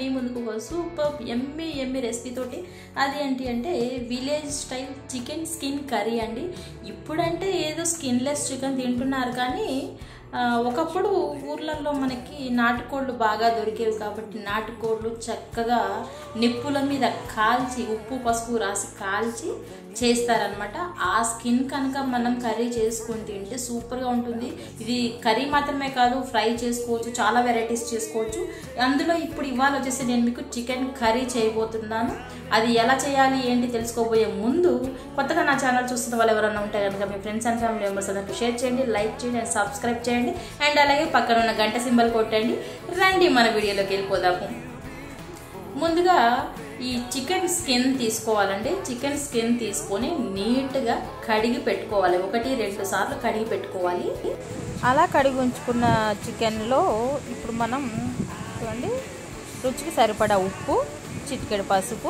మీ ముందుకు ఒక సూపర్ ఎమ్మి ఎమ్మి రెసిపీ తోటి అది ఏంటి అంటే village style chicken skin curry అండి ఇప్పుడంటే ఏదో స్కిన్లెస్ చికెన్ తింటున్నారు కానీ ఆ, ఒకప్పుడు ఊర్లలో మనకి నాటుకోళ్ళు బాగా దొరికేవి కాబట్టి నాటుకోళ్ళు చక్కగా నిప్పుల మీద కాల్చి ఉప్పు పసుపు రాసి కాల్చి చేస్తారనమాట ఆ స్కిన్ కనుక మనం కర్రీ చేసుకొని తింటే సూపర్గా ఉంటుంది ఇది కర్రీ మాత్రమే కాదు ఫ్రై చేసుకోవచ్చు చాలా వెరైటీస్ చేసుకోవచ్చు అందులో ఇప్పుడు ఇవాళ వచ్చేసి నేను మీకు చికెన్ కర్రీ చేయబోతున్నాను అది ఎలా చేయాలి ఏంటి తెలుసుకోబోయే ముందు కొత్తగా నా ఛానల్ చూస్తున్న వాళ్ళు ఎవరైనా ఉంటే కనుక మీ ఫ్రెండ్స్ అండ్ ఫ్యామిలీ మెంబర్స్ అందరికి షేర్ చేయండి లైక్ చేయండి అండ్ సబ్స్క్రైబ్ చేయండి అండ్ అలాగే పక్కన ఉన్న గంట సింబల్ కొట్టండి రండి మన వీడియోలోకి వెళ్ళిపోదాము ముందుగా ఈ చికెన్ స్కిన్ తీసుకోవాలండి చికెన్ స్కిన్ తీసుకొని నీట్గా కడిగి పెట్టుకోవాలి ఒకటి రెండు సార్లు కడిగి పెట్టుకోవాలి అలా కడిగి ఉంచుకున్న చికెన్లో ఇప్పుడు మనం చూడండి రుచికి సరిపడా ఉప్పు చిటికెడు పసుపు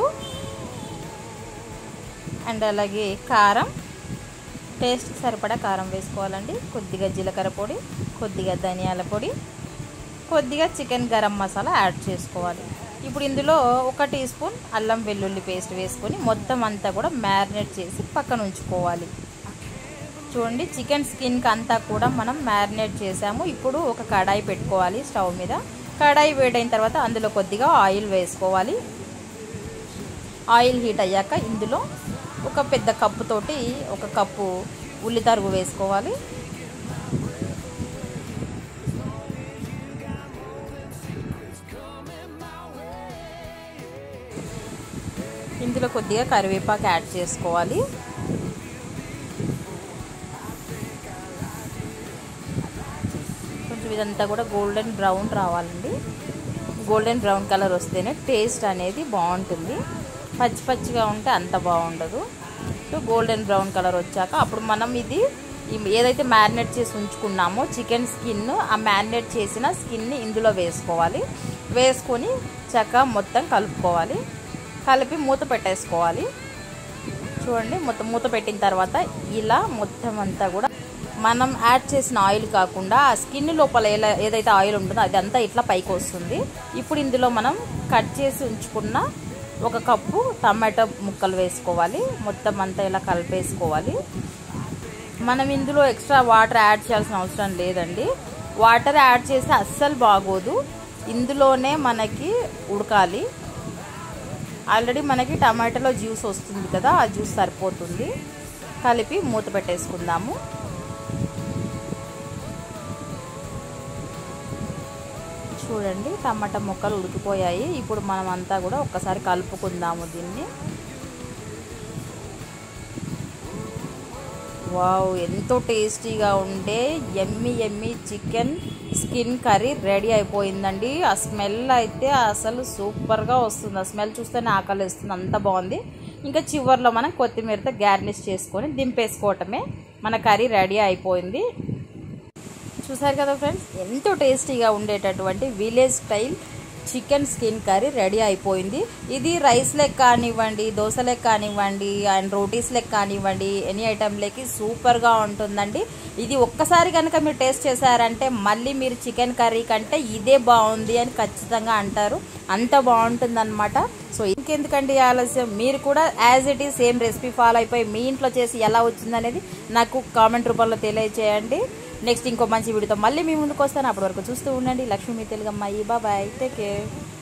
అండ్ అలాగే కారం టేస్ట్కి సరిపడా కారం వేసుకోవాలండి కొద్దిగా జీలకర్ర పొడి కొద్దిగా ధనియాల పొడి కొద్దిగా చికెన్ గరం మసాలా యాడ్ చేసుకోవాలి ఇప్పుడు ఇందులో ఒక టీ స్పూన్ అల్లం వెల్లుల్లి పేస్ట్ వేసుకొని మొత్తం అంతా కూడా మ్యారినేట్ చేసి పక్కన ఉంచుకోవాలి చూడండి చికెన్ స్కిన్కి అంతా కూడా మనం మ్యారినేట్ చేసాము ఇప్పుడు ఒక కడాయి పెట్టుకోవాలి స్టవ్ మీద కడాయి వేడైన తర్వాత అందులో కొద్దిగా ఆయిల్ వేసుకోవాలి ఆయిల్ హీట్ అయ్యాక ఇందులో ఒక పెద్ద కప్పుతోటి ఒక కప్పు ఉల్లి తరుగు వేసుకోవాలి ఇందులో కొద్దిగా కరివేపాకు యాడ్ చేసుకోవాలి కొంచెం ఇదంతా కూడా గోల్డెన్ బ్రౌన్ రావాలండి గోల్డెన్ బ్రౌన్ కలర్ వస్తేనే టేస్ట్ అనేది బాగుంటుంది పచ్చి పచ్చిగా ఉంటే అంత బాగుండదు సో గోల్డెన్ బ్రౌన్ కలర్ వచ్చాక అప్పుడు మనం ఇది ఈ- ఏదైతే మ్యారినేట్ చేసి ఉంచుకున్నామో చికెన్ స్కిన్ ఆ మ్యారినేట్ చేసిన స్కిన్ని ఇందులో వేసుకోవాలి వేసుకొని చక్కగా మొత్తం కలుపుకోవాలి కలిపి మూత పెట్టేసుకోవాలి చూడండి మొత్తం మూత పెట్టిన తర్వాత ఇలా మొత్తం అంతా కూడా మనం యాడ్ చేసిన ఆయిల్ కాకుండా ఆ స్కిన్ లోపల ఎలా ఏదైతే ఆయిల్ ఉంటుందో అదంతా ఇట్లా పైకి వస్తుంది ఇప్పుడు ఇందులో మనం కట్ చేసి ఉంచుకున్న ఒక కప్పు టమాటో ముక్కలు వేసుకోవాలి మొత్తం అంతా ఇలా కలిపేసుకోవాలి మనం ఇందులో ఎక్స్ట్రా వాటర్ యాడ్ చేయాల్సిన అవసరం లేదండి వాటర్ యాడ్ చేస్తే అస్సలు బాగోదు ఇందులోనే మనకి ఉడకాలి ఆల్రెడీ మనకి టమాటాలో జ్యూస్ వస్తుంది కదా ఆ జ్యూస్ సరిపోతుంది కలిపి మూత పెట్టేసుకుందాము చూడండి టమాటా ముక్కలు ఉడికిపోయాయి ఇప్పుడు మనం అంతా కూడా ఒక్కసారి కలుపుకుందాము దీన్ని వావ్ ఎంతో టేస్టీగా ఉండే ఎమ్మి ఎమ్మి చికెన్ స్కిన్ కర్రీ రెడీ అయిపోయిందండి ఆ స్మెల్ అయితే అసలు సూపర్గా వస్తుంది ఆ స్మెల్ చూస్తేనే ఆకలి వేస్తుంది అంత బాగుంది ఇంకా చివర్లో మనం కొత్తిమీరతో గార్నిష్ చేసుకొని దింపేసుకోవటమే మన కర్రీ రెడీ అయిపోయింది చూసారు కదా ఫ్రెండ్స్ ఎంతో టేస్టీగా ఉండేటటువంటి village style chicken skin curry ready అయిపోయింది ఇది రైస్ లెక్ కానివ్వండి దోశ లెక్ కానివ్వండి అండ్ రోటీస్ లెక్ కానివ్వండి ఎనీ ఐటెంలకి సూపర్గా ఉంటుందండి ఇది ఒక్కసారి కనుక మీరు టేస్ట్ చేశారంటే మళ్ళీ మీరు చికెన్ కర్రీ కంటే ఇదే బాగుంది అని ఖచ్చితంగా అంటారు అంత బాగుంటుందన్నమాట సో ఇంకెందుకండి ఆలస్యం మీరు కూడా as it is same recipe follow అయిపోయి మీ ఇంట్లో చేసి ఎలా వచ్చిందనేది నాకు కామెంట్ రూపంలో తెలియజేయండి నెక్స్ట్ ఇంకో మంచి వీడియోతో మళ్ళీ మీ ముందుకు వస్తాను అప్పటి వరకు చూస్తూ ఉండండి లక్ష్మీ తెలుగమ్మాయి బాబాయ్ టేక్ కేర్